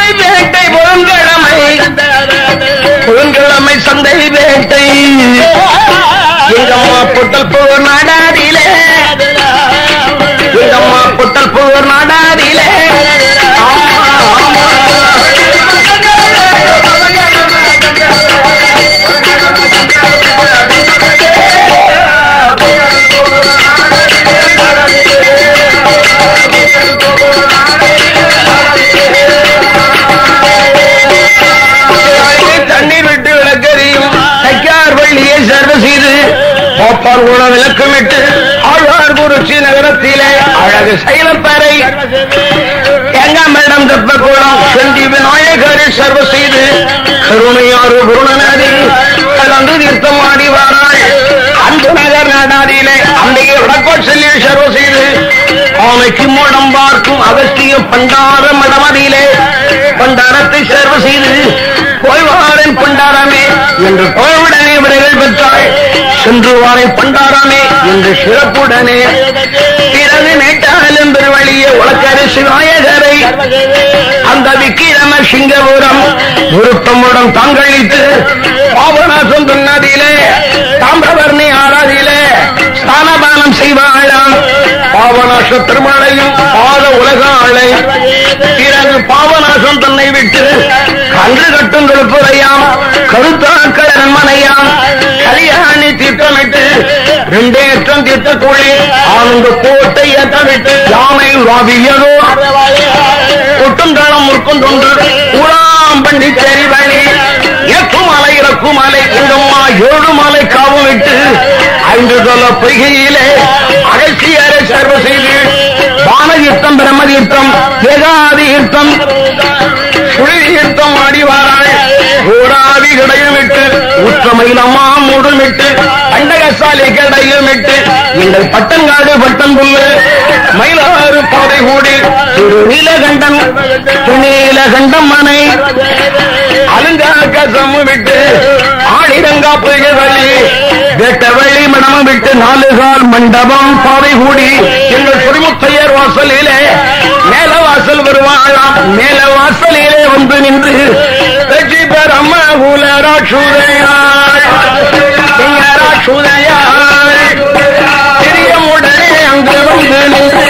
வேட்டை புதன்கிழமை புதன்கிழமை சந்தை வேட்டை எங்கம்மா புட்டல் போர் நாடாதிலே எங்கம்மா புட்டல் போர் நாடாதிலே ஆமா, ஆமா. தண்ணீர் விட்டு விளக்கறியும் தைக்கார் வள்ளியை சர்வ செய்து போப்பார் குண விளக்கமிட்டு ஆழ்வார் குறிச்சி நகரத்திலே அழகு சைலப்பறை எங்காமிடம் தெப்ப குளம் செந்தி விநாயகரை சர்வ செய்து கருணையாறு குருணநதி கலந்து தீர்த்தம் ஆடி வாராள் அன்பு நகர் நாடாதியிலே அன்றைய வடக்கோட் செல்லியை சர்வ செய்து ஆமைக்கு மூடம் பார்க்கும் அகஸ்திய பண்டார மடமதியிலே பண்டாரத்தை சேர்வு செய்து போய்வாரின் பண்டாரமே என்று புகழுடனே விடைகள் பெற்றாள் சென்று வாரின் பண்டாரமே என்று சிறப்புடனே பிறகு நேட்டாலும் பெருவழியே உலக்கரிசி நாயகரை அந்த விக்கிரம சிங்கபுரம் விருப்பமுடன் தாங்களித்து பாபநாசம் துன்னதியிலே தாமிரவர்ணி ஆராதியிலே ஸ்தானபானம் செய்வாளாம் பாவநாச திருமலையும் பாத உலக ஆளை பிறகு பாவநாசம் தன்னை விட்டு கன்று கட்டும் திருப்புரையாம் கருத்தாக்கள் நன்மனையாம் கல்யாணி தீர்த்தமிட்டு ரெண்டே ஏற்றம் தீர்த்தக்குள்ளே ஆனந்த கோட்டை ஏற்றமிட்டு யானை ராவியதோ ஒட்டுந்தளம் முற்கொண்டு ஊழாம் பண்டிச்சேரி வழி ஏற்றும் மலை இறக்கும் மலை எங்கம்மா ஏழு மலை காவும் விட்டு ஐந்து தொல பொய்கையிலே அகசியரை சர்வ செய்து வானதீர்த்தம் பிரம்மதீர்த்தம் ஏகாதீர்த்தம் சுழிதீர்த்தம் ஆடிவாராள் ஊராவி கடையும் விட்டு உற்றமையிலம்மா மூடுமிட்டு அண்டகசாலி கடையும் விட்டு எங்கள் பட்டங்காடு பட்டம் புல்லு மயிலாறு பாதை கூடி திரு நீலகண்டன் நீலகண்டம் மனை அலங்காக்க சம்மு விட்டு ஆடிரங்கா புயவழி வெட்ட வழி மடமம் விட்டு நாலு கால் மண்டபம் பாதை கூடி எங்கள் குடிமுத்தையர் வாசலிலே மேல வாசல் வருவாளாம் மேல வாசலிலே வந்து நின்று வெற்றி பெறம்ம குலராட்சுதையாள் ராட்சுதையாள் திரியமுடனே அங்கு வந்து நின்று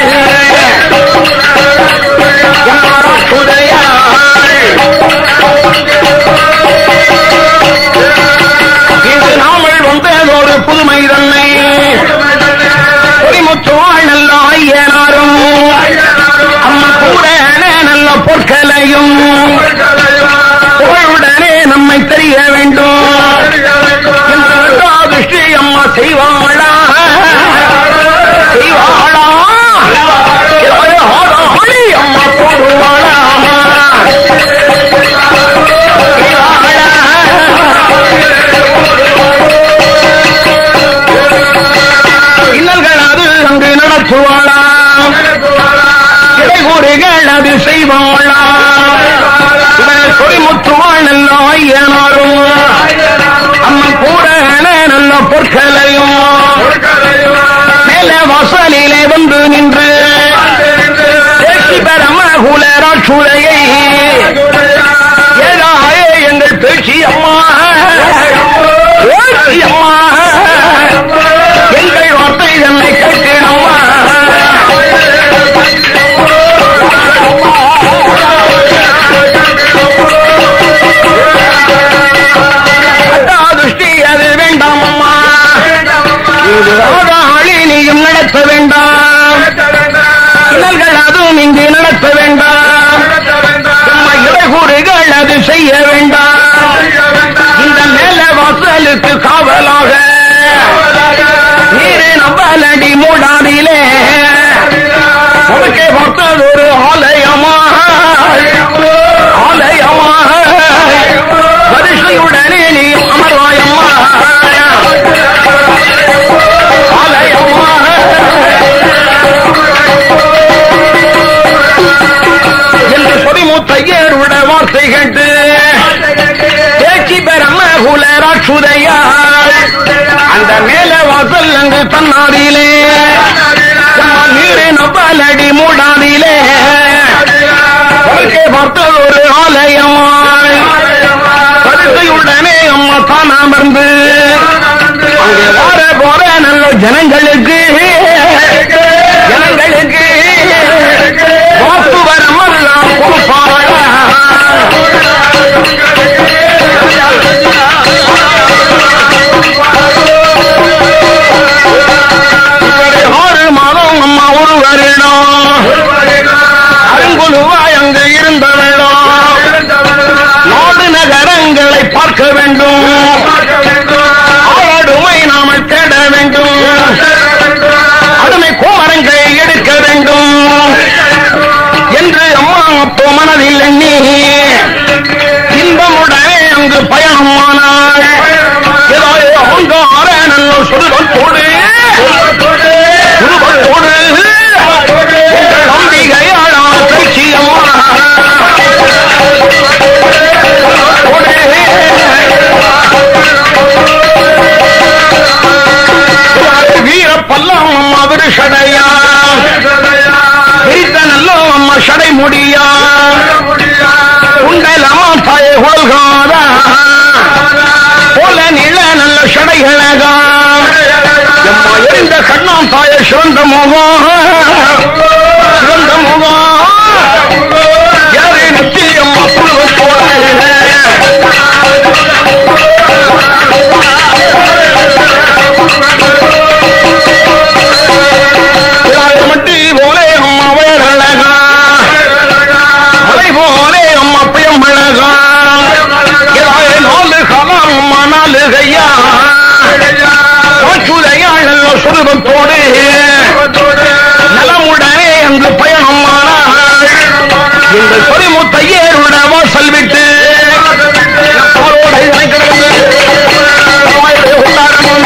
இது நாமல் வந்ததோடு புதுமை தன்னை பொறிமுற்றுவாள் நல்ல ஐயனாரும் அம்மா கூட நல்ல பொற்களையும் புகழுடனே நம்மை தெரிய வேண்டும் என்று திருஷ்டி அம்மா செய்வாளா செய்வாளா ஆடி அம்மா போடுவாளா இன்னல்கள் அது அங்கு நடத்துவாளாம் இடைகூறுகள் அது செய்வாளாம் பொறிமுற்றுவாள் நல்ல ஐயனாரும் அம்மன் கூட நல்ல பொற்களையும் மேல வாசலிலே வந்து நின்று தேசி பெறம குலராட்சுழையை ஏதாயே எங்கள் பேச்சு அம்மா பேச்சு அம்மா எங்கள் வார்த்தை என்னை கேட்கணுமா திருஷ்டி அது வேண்டாம் அம்மா இது ஆதாளி நீயும் நடத்த வேண்டாம் இன்னல்கள் அதுவும் இங்கு நடத்த வேண்டாம் சும்மா இடைகூறுகள் அது செய்ய வேண்டாம் இந்த மேல வாசலுக்கு காவலாக நீரு நம்பலடி மூடாதிலே உனக்கே பார்த்தது ஒரு ஆலயமா ஆலயமா வரிசையுடனே நீ அமர்வாயம்மா ஆலயமா என்று பொடிமுத்தையருட வார்த்தை கேட்டு பேச்சு பெறம குலராட்சுதையா அந்த மேல வாசல் அங்கு தன்னாரிலே நீரு நப்பாலடி மூடாதிலே உனக்கே பார்த்தது ஒரு ஆலயம் நடந்து அங்கே வார போற நல்ல ஜனங்களுக்கு ஜனங்களுக்கு வாக்கு வரமெல்லாம் கொடுப்பாரா ஆறு மாதம் அம்மா ஒரு வருடம் அருங்குழுவாய் அங்கு இருந்த வேடம் நாடு நகரங்களை பார்க்க வேண்டும் ஆடுமை நாம தேட வேண்டும் அருமை கோமரங்களை எடுக்க வேண்டும் என்று அம்மா அப்போ மனதில் எண்ணி இன்பமுடனே அங்கு பயணமானாள் ஏதாவது அவங்க ஆற நல்ல சொல்வத்தோடு குருவத்தோடு உங்கள் நம்பிக்கையாளான பேச்சியம்மா வீர பல்லம் அம்மா விருஷடையா பிரித்த நல்ல அம்மா ஷடை முடியா உண்டலமா தாய உலகாதா போல நில நல்ல ஷடைகளகா எம்மா எரிந்த கண்ணாம் தாய சிறந்த முகம் சிறந்த முகம் யாரை நத்தி அம்மா புழுவத்தோடு மட்டி போலே அம்மா வயலழகா மலை போலே அம்மா பயம் அழகா இதாய நாலு காலம் அம்மா நாலு கையா காச்சுதையாள் நல்ல சுருபத்தோடு நலமுடனே அங்கு பயணமானாள் எங்கள் பொறிமுத்தையேருட வாசல் விட்டு அவரோட இதை கிடந்து கொண்டாடணும்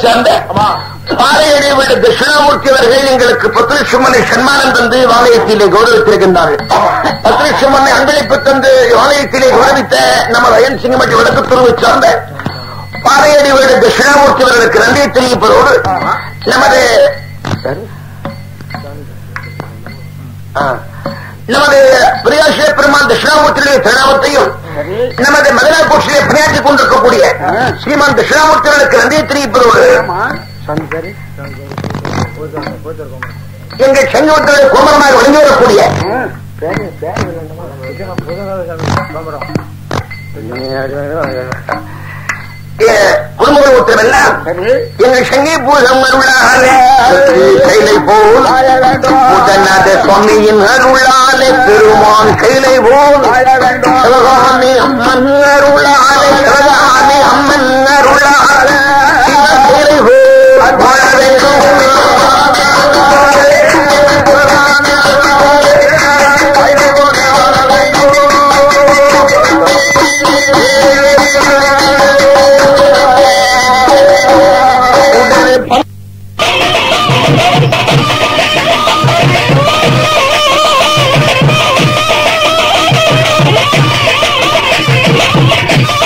சார்ந்த பாறையடி வீடு தட்சிணாமூர்த்தி அவர்கள் எங்களுக்கு பத்து லட்சம் மணி சன்மானம் தந்து வாலயத்திலே கௌரவித்திருக்கின்றார்கள் பத்து லட்சம் மணி அன்பளிப்பு தந்து வாலயத்திலே கௌரவித்த நம்ம வயன் சிங்கமட்டி வடக்கு துருவை சார்ந்த பாறையடி வீடு தட்சிணாமூர்த்தி அவர்களுக்கு நன்றி தெரிவிப்பதோடு நமது ஆ. நமது பிரியாசிய பெருமான் தட்சிணாமூர்த்தியுடைய திருநாமத்தையும் நமது மதுரா கோஷிலே பணியாற்றிக் கொண்டிருக்கக்கூடிய ஸ்ரீமான் தட்சிணாமூர்த்திகளுக்கு நன்றி தெரிவிப்பதோடு எங்கள் செங்கோட்டை கோமரமாக ஒழுங்கி வரக்கூடிய குடும்பங்கள் உத்தரவெல்லாம் எங்கள் சங்கி பூதம் அருளாலே கைலை போல் பூதநாத சுவாமியின் அருளாலே பெருமான் கைலை போல் சிவகாமி அம்மன் அருளாலே சிவகாமி அம்மன் அருளாலே சிவன் கைலை போல் வாழ வேண்டும் Thank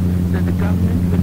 that the government will